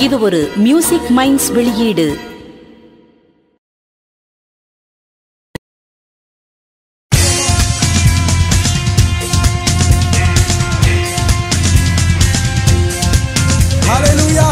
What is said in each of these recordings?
இது ஒரு music minds வெளியீடு Hallelujah.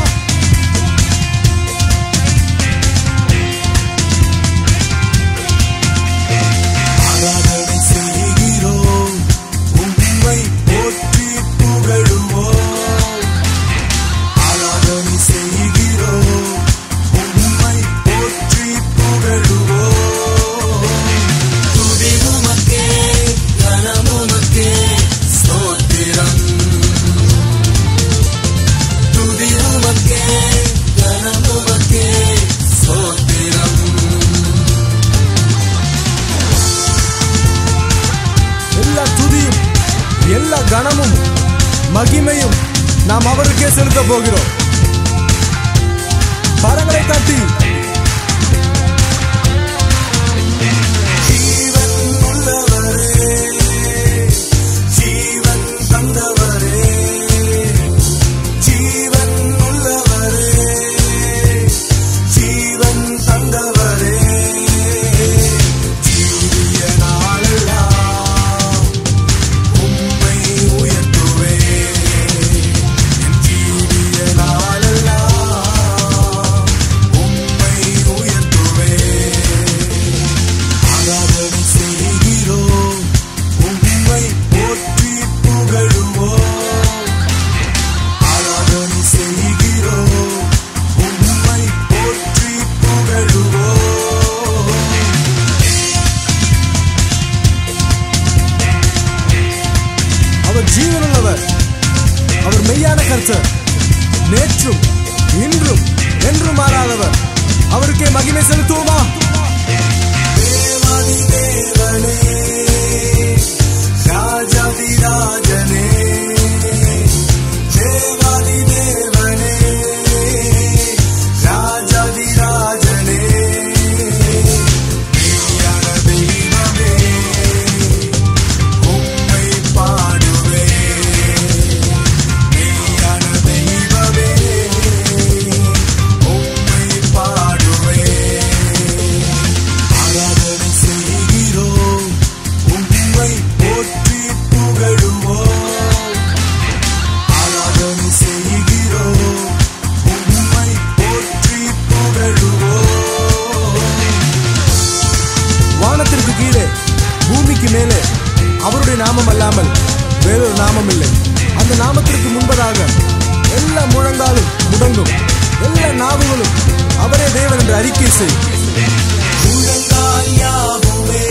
ஆராதனை செய்கிறோம் உம்மை போற்றி புகழுவோம் ஆராதனை செய்கிறோம் உம்மை போற்றி புகழுவோம் துதி உமக்கே கனம் உமக்கே ஸ்தோத்திரம் துதி உமக்கே கனம் உமக்கே ஸ்தோத்திரம் எல்லா துதியும் எல்லா கணமும் மகிமையும் நாம் அவருக்கே செலுத்த போகிறோம் பரங்களை தட்டி ஜீவன் உள்ளவரே ஜீவன் தந்தவரே ஜீவன் உள்ளவரே ஜீவன் தந்தவரே ஜீவிய நாளெல்லாம் உம்மை உயர்த்துவே என் ஜீவிய நாளெல்லாம் உம்மை உயர்த்துவே ஆராதனை செய்கிறோம் உம்மை போற்றி புகழுவோம் ஆராதனை செய்கிறோம் உம்மை போற்றி புகழுவோம் அவர் ஜீவனுள்ளவர் அவர் மெய்யான கர்த்தர் நேற்றும் இன்றும் என்றும் மாறாதவர் அவருக்கே மகிமை செலுத்துவோமா தேவாதி தேவனே ராஜாதி ராஜனே தேவாதி தேவனே ராஜாதி ராஜனே மெய்யான தெய்வமே உம்மை பாடுவே மெய்யான தெய்வமே உம்மை பாடுவே ஆராதனை செய்கிறோம் உம்மை போற்றி புகழுவோம் ஆராதனை செய்கிறோம் உம்மை போற்றி புகழுவோம் வானத்திற்கு கீழே பூமிக்கு மேலே அவருடைய நாமம் அல்லாமல் வேறொரு நாமம் இல்லை அந்த நாமத்திற்கு முன்பதாக எல்லா முழங்காலும் முடங்கும் எல்லா நாவுகளும் அவரே தேவன் என்று அறிக்கை செய் முழங்கால் யாவுமே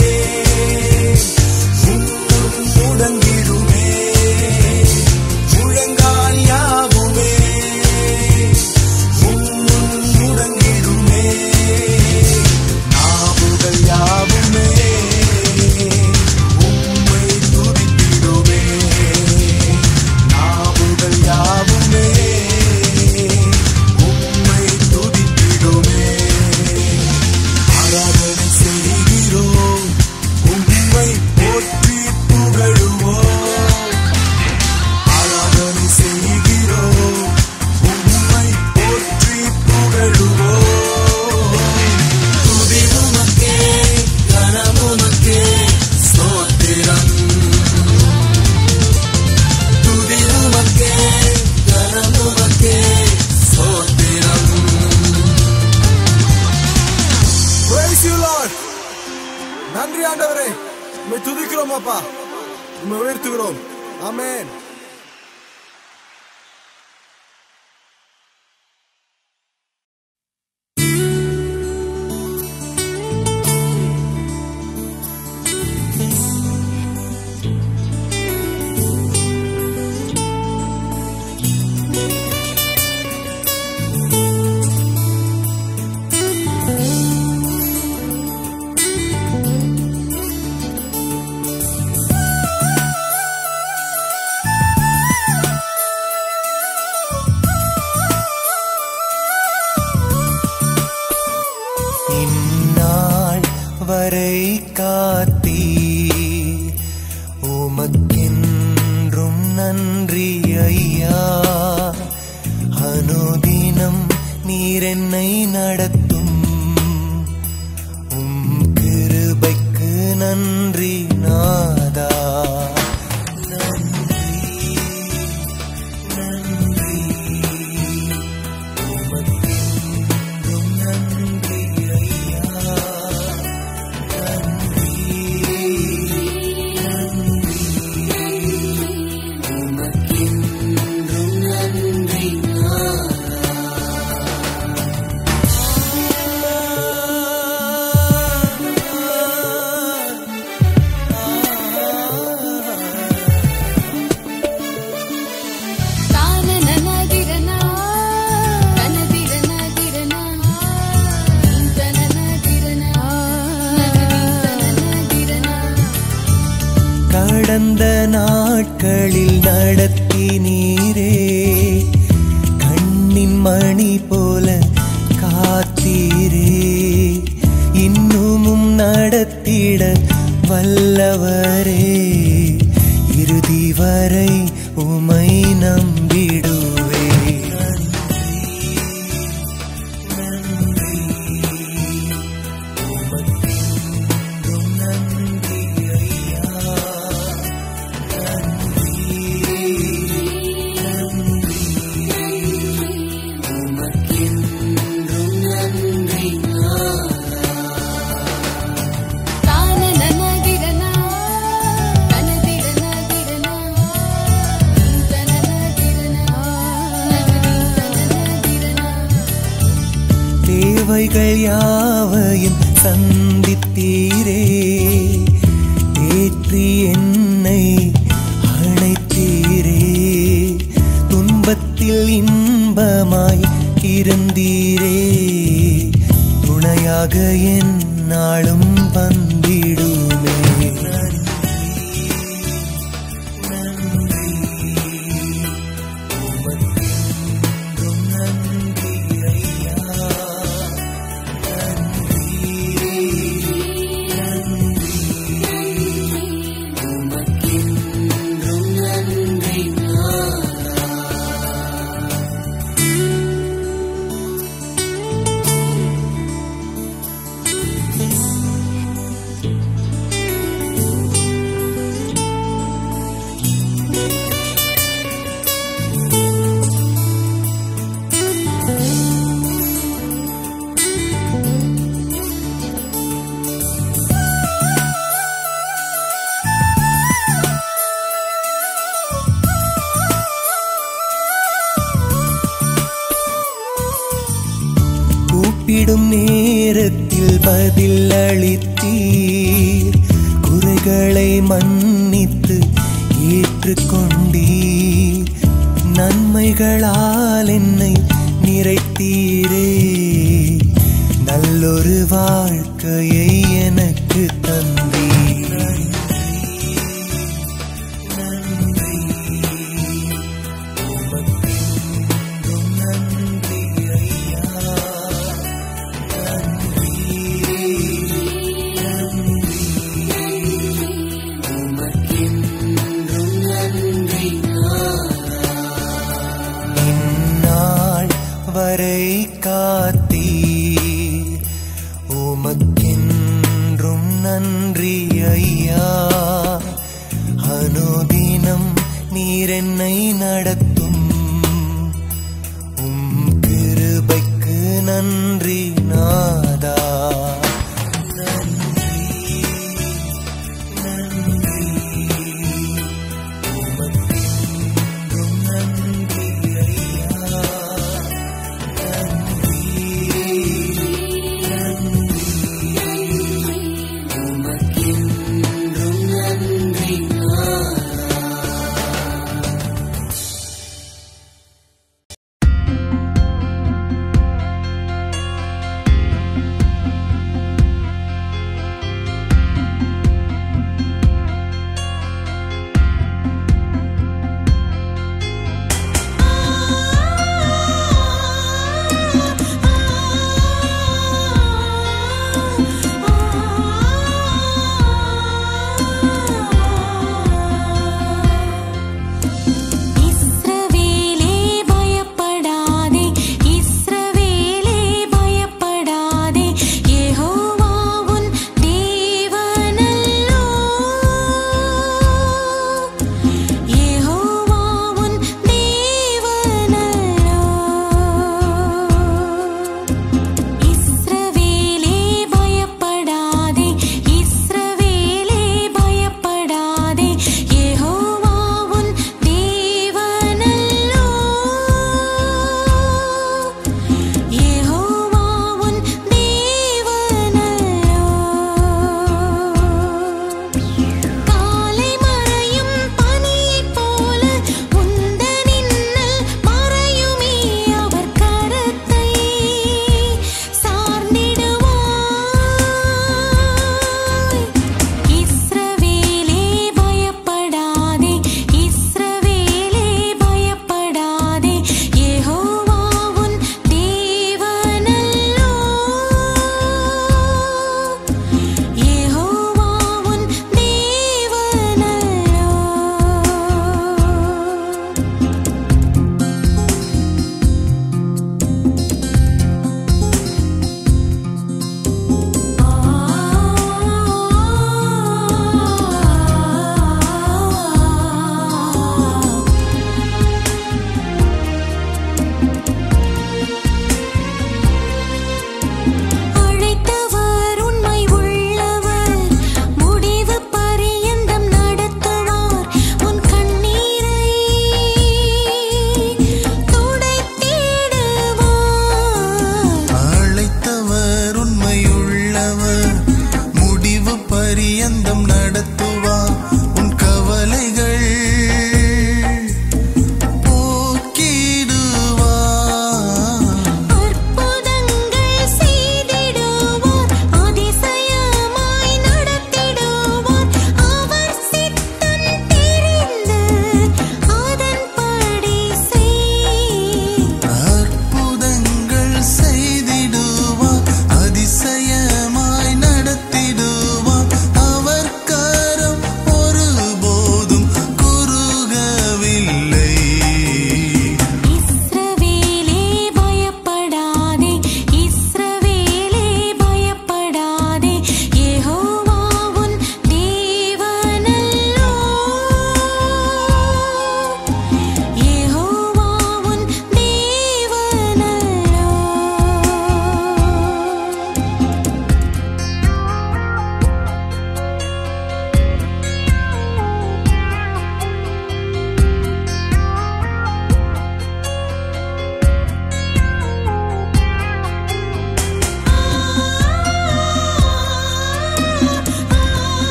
உன்னும் முடங்கிடுமே முழங்கால் யாவுமே உன்னும் முடங்கிடுமே நாவுகள் யாவுமே உம்மை துதித்திடுமே நாவுகள் யாவுமே உம்மை துதித்திடுமே ஆராதனை செய்கிறோம் உம்மை போற்றி புகழுவோம் ஆராதனை செய்கிறோம் உம்மை போற்றி புகழுவோம் துதி உமக்கே கனம் உமக்கே ஸ்தோத்திரம் துதி உமக்கே கனம் உமக்கே ஸ்தோத்திரம் Praise you, Lord. நன்றி ஆண்டவரே உம்மை துதிக்கிறோம் அப்பா உம்மை உயர்த்துகிறோம் ஆமென் இந்நாள் வரை காத்தீ உமக்கென்றும் நன்றி ஐயா அனுதின நன்றி நாதா தானனனதிரனா கனதிரனதிரனா தனனதிரனா நகரிதனனதிரனா கடந்த நாட்களில் நடத்தினீரே கண்ணின் மணி போல காத்தீரே இன்னுமும் நடத்திட வல்லவரே இறுதி வரை உமை நம்பிடுவே தானனனதிரனா கனதிரனதிரனா தனனதிரனா நகரிதனனதிரனா தேவைகள் யாவையும் சந்தித்தீரே ஏற்றி என்னை அழைத்தீரே துன்பத்தில் இன்பமாய் இருந்தீரே துணையாக என்னாலும் வந்திடுமே கூப்பிடும் நேரத்தில் பதில் அளித்தீர் குறைகளை மன்னித்து ஏற்றுக்கொண்டீர் நன்மைகளால் என்னை நிறைத்தீரே நல்லொரு வாழ்க்கையை எனக்கு தந்தீர் இந்நாள் வரை காத்தீர் உமக்கென்றும் நன்றி ஐயா அனுதினம் நீர் என்னை நடத்தும் உம் கிருபைக்கு நன்றி நாதா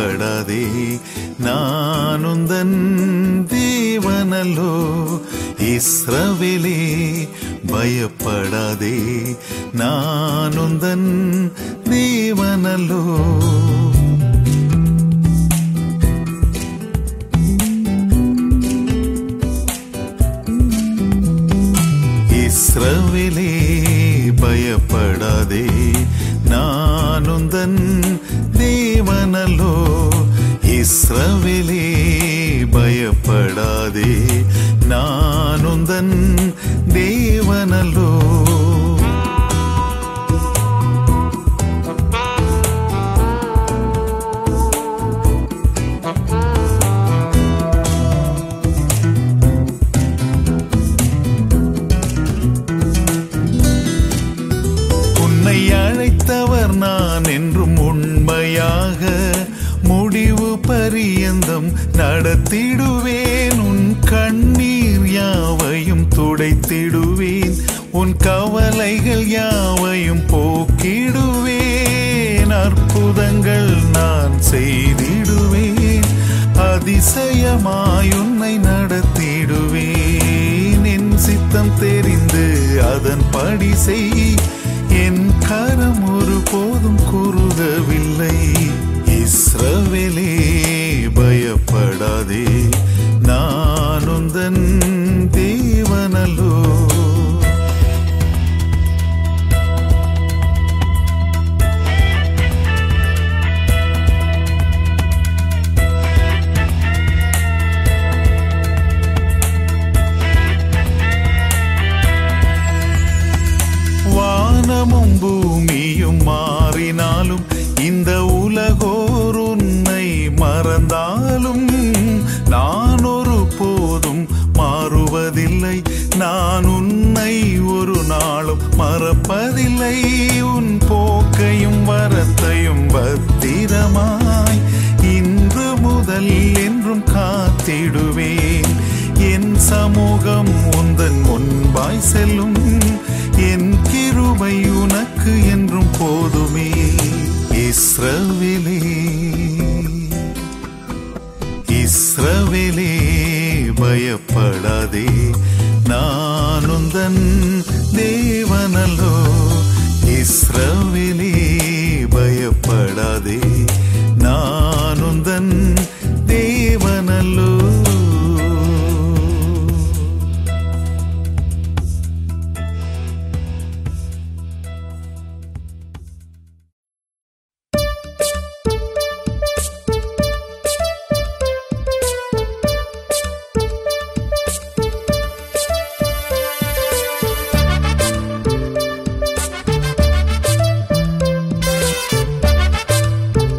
பயப்படாதே நானுந்தன் தேவனல்லோ இஸ்ரவேலே பயப்படாதே நானுந்தன் தேவனல்லோ இஸ்ரவேலே பயப்படாதே நானுந்தன் தேவனல்லோ இஸ்ரவேலே பயப்படாதே நானுந்தன் தேவனல்லோ உன்னை அழைத்தவர் நான் என்றும் உண்மையாக முடிவு பரியந்தம் நடத்திடுவேன் உன் கண்ணீர் யாவையும் துடைத்திடுவேன் உன் கவலைகள் யாவையும் போக்கிடுவேன் அற்புதங்கள் நான் செய்திடுவேன் அதிசயமாய் உன்னை நடத்திடுவேன் என் சித்தம் தெரிந்து அதன் படி செய் என் கரம் ஒரு போதும் குறுகவில்லை இஸ்ரவேலே பயப்படாதே நானுந்தன் தேவனல்லோ வானமும் பூமியும் மாறினாலும் இந்த உலகோர் உன்னை மறந்தாலும் நான் ஒரு போதும் மாறுவதில்லை நான் உன்னை ஒரு நாளும் மறப்பதில்லை உன் போக்கையும் வரத்தையும் பத்திரமாய் இன்று முதல் என்றும் காத்திடுவேன் என் சமூகம் உந்தன் முன்பாய் செல்லும் என் கிருபை உனக்கு என்றும் போதுமே இஸ்ரவேலே இஸ்ரவேலே பயப்படாதே நானுந்தன் தேவனல்லோ இஸ்ரவேலே பயப்படாதே நானுந்தன் தேவனல்லோ Thank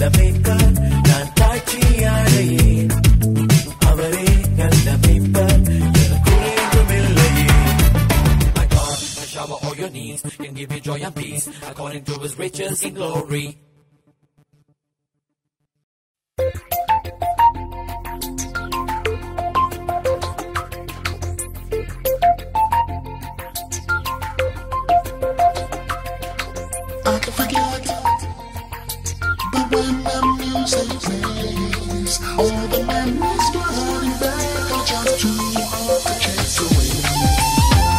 நல்ல மேய்ப்பர் நான் தாட்சியாடையேன் அவரே நல்ல மேய்ப்பர் எனக்கு ஏதுமில்லையே My God can shower all your needs, can give you joy and peace, according to His riches in glory. I can forget. But when the music plays, all the memories flooding back are just too hard to chase away.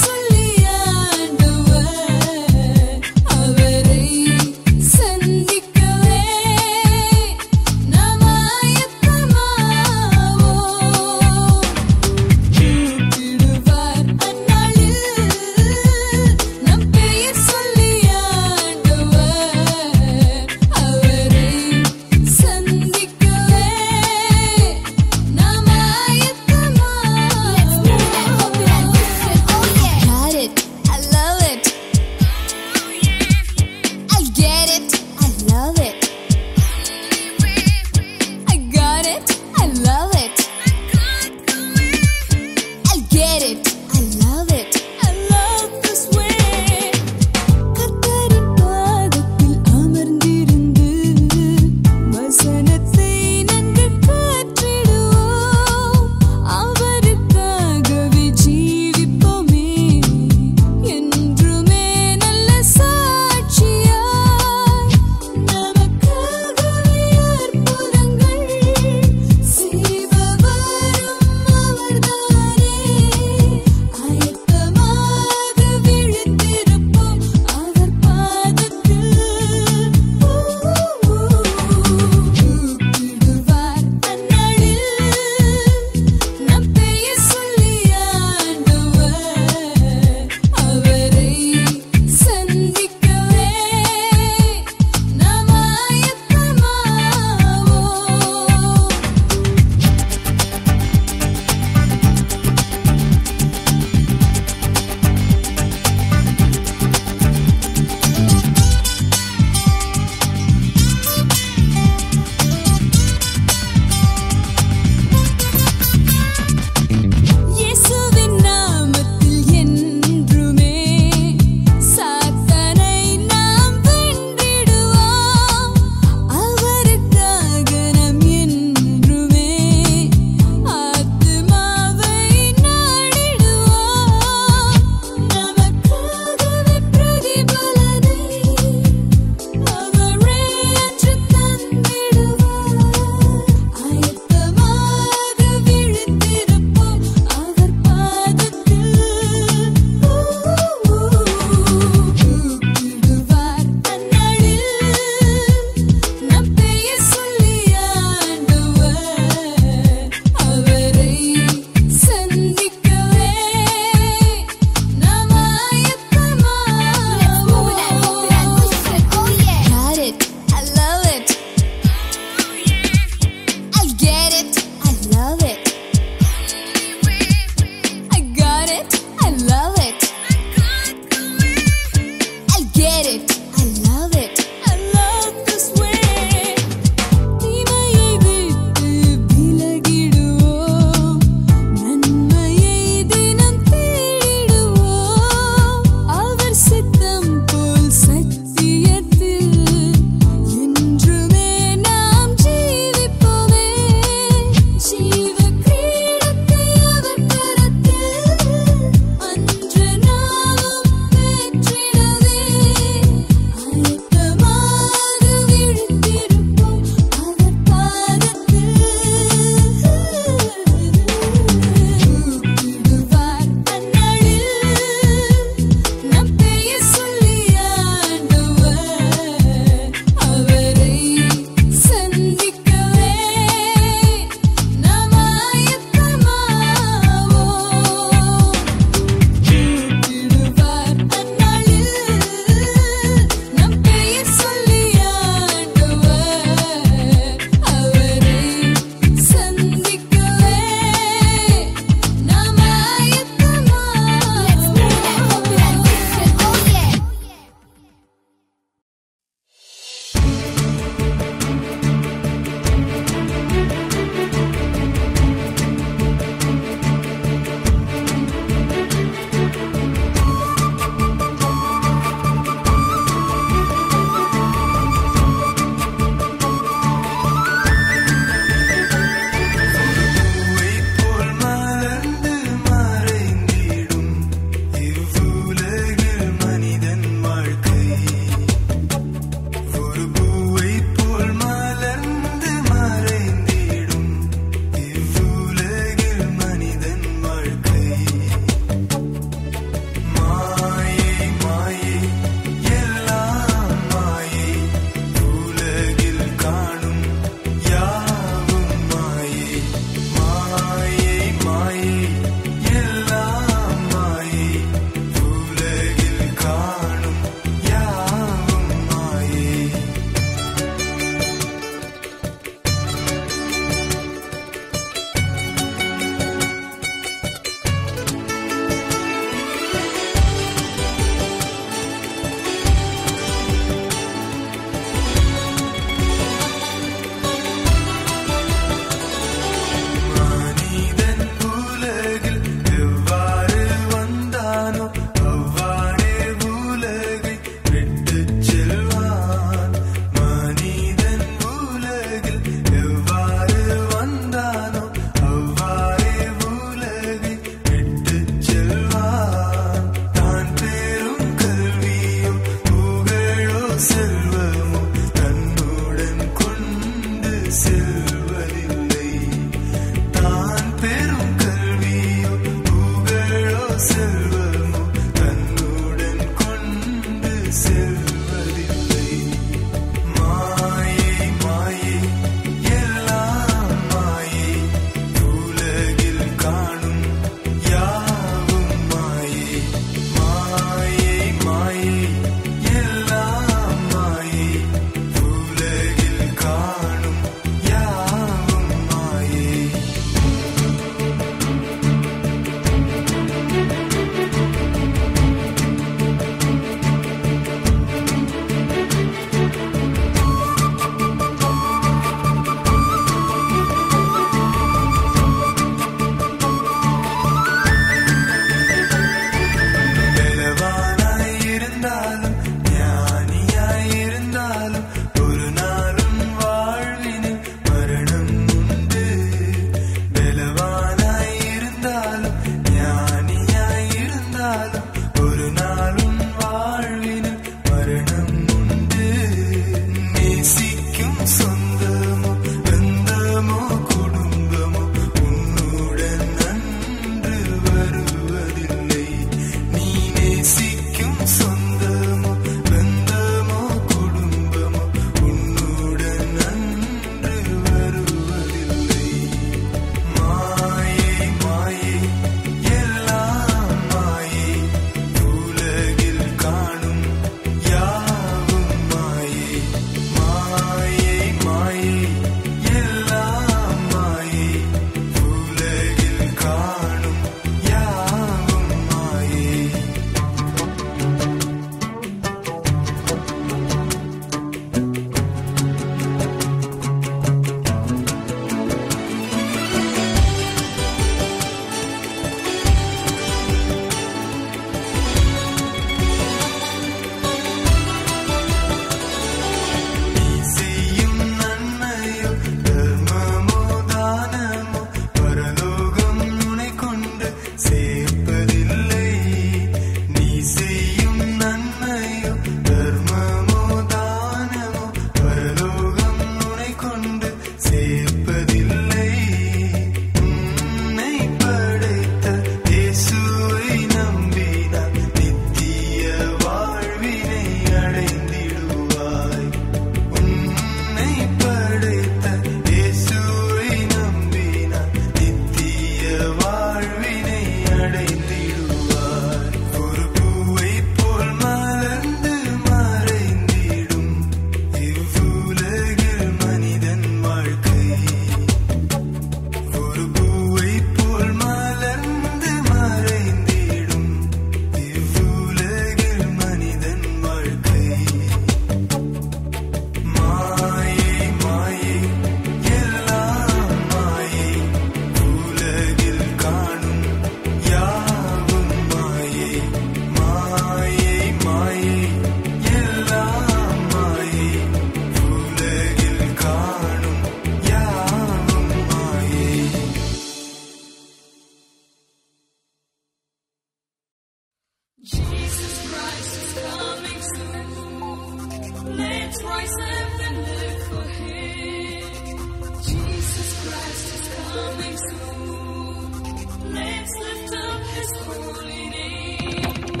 Jesus Christ is coming soon. Let's rise up and live for Him. Jesus Christ is coming soon. Let's lift up His holy name.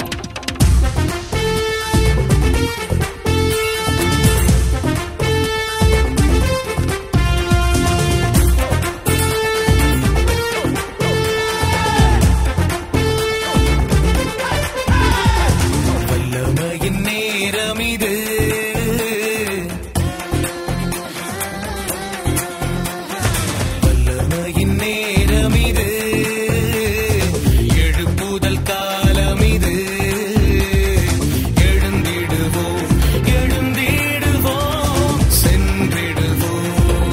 வல்லமையின் நேரம் இது வல்லமையின் நேரம் இது எழுப்புதல் காலம் இது எழுந்திடுவோம் எழுந்திடுவோம் சென்றிடுவோம்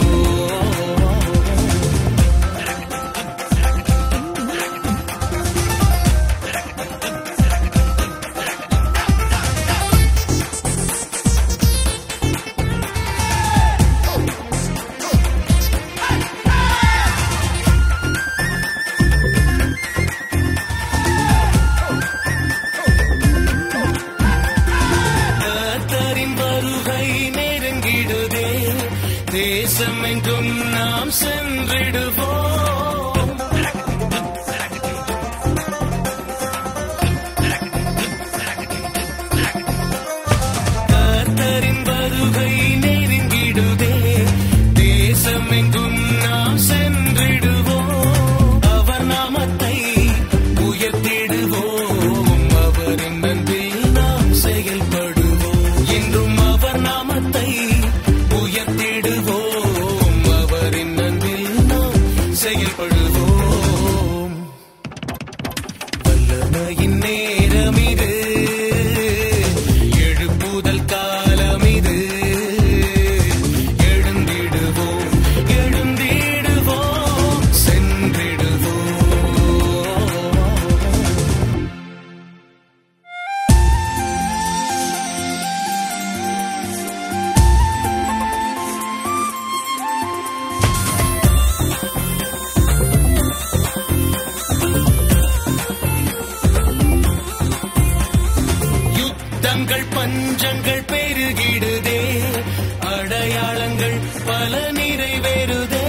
கர்த்தரின் வருகை நெருங்கிடுதே தேசம் எங்கும் நாம் சென்றிடுவோம் கர்த்தரின் வருகை நெருங்கிடுதே தேசம் எங்கும் நாம் சென்றிடுவோம் அவர் நாமத்தை உயர்த்திடுவோம் அவரின் நன்றில் நாம் செயல்படுவோம் என்றும் அவர் நாமத்தை உயர்த்திடுவோம் அவரின் நன்றில் நாம் செயல்படுவோம் வல்லமையின் நேரம் இது எழுப்புதல் காலம் இது எழுந்திடுவோம் எழுந்திடுவோம் சென்றிடுவோம் யுத்தங்கள் பஞ்சங்கள் பெருகிடுதே அடையாளங்கள் பல நிறைவேறுதே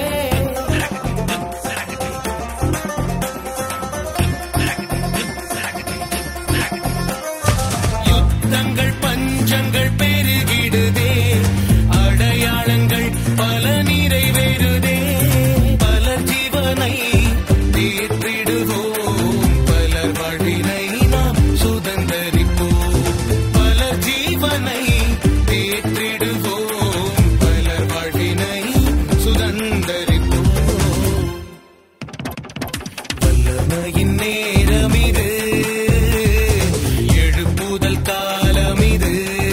யுத்தங்கள் பஞ்சங்கள் பெருகிடுதே அடையாளங்கள் பல நிறைவேறுதே பலர் ஜீவனை தேற்றிடுவோம் பலர் வாழ்வினை நாம் சுதந்தரிப்போம் பலர் ஜீவனை தேற்றிடுவோம் பலர் வாழ்வினை சுதந்தரிப்போம் வல்லமையின் நேரம் இது எழுப்புதல் காலம் இது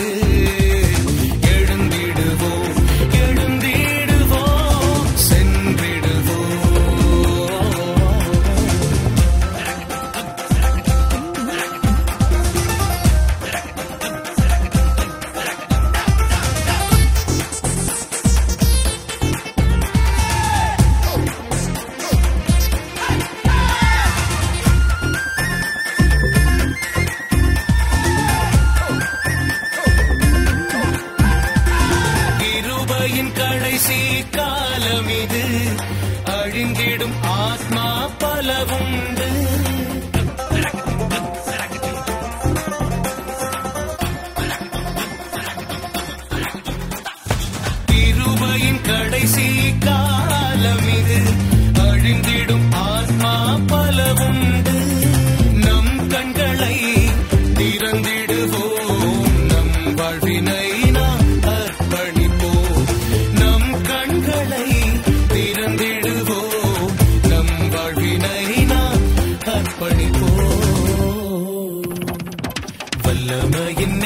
எழுந்திடுவோம் எழுந்திடுவோம் சென்றிடுவோம் கிருபையின் கடைசி காலம் இது அழிந்திடும் ஆத்மா பலவுண்டு கிருபையின் கடைசி காலம் இது அழிந்திடும் ஆத்மா பலவுண்டு நம் கண்களை திறந்திடுவோம் நம் வாழ்வினை நாம் அர்ப்பணிப்போம் நம் கண்களை திறந்திடுவோம் நம் வாழ்வினை நாம் அர்ப்பணிப்போம் வல்லமையின்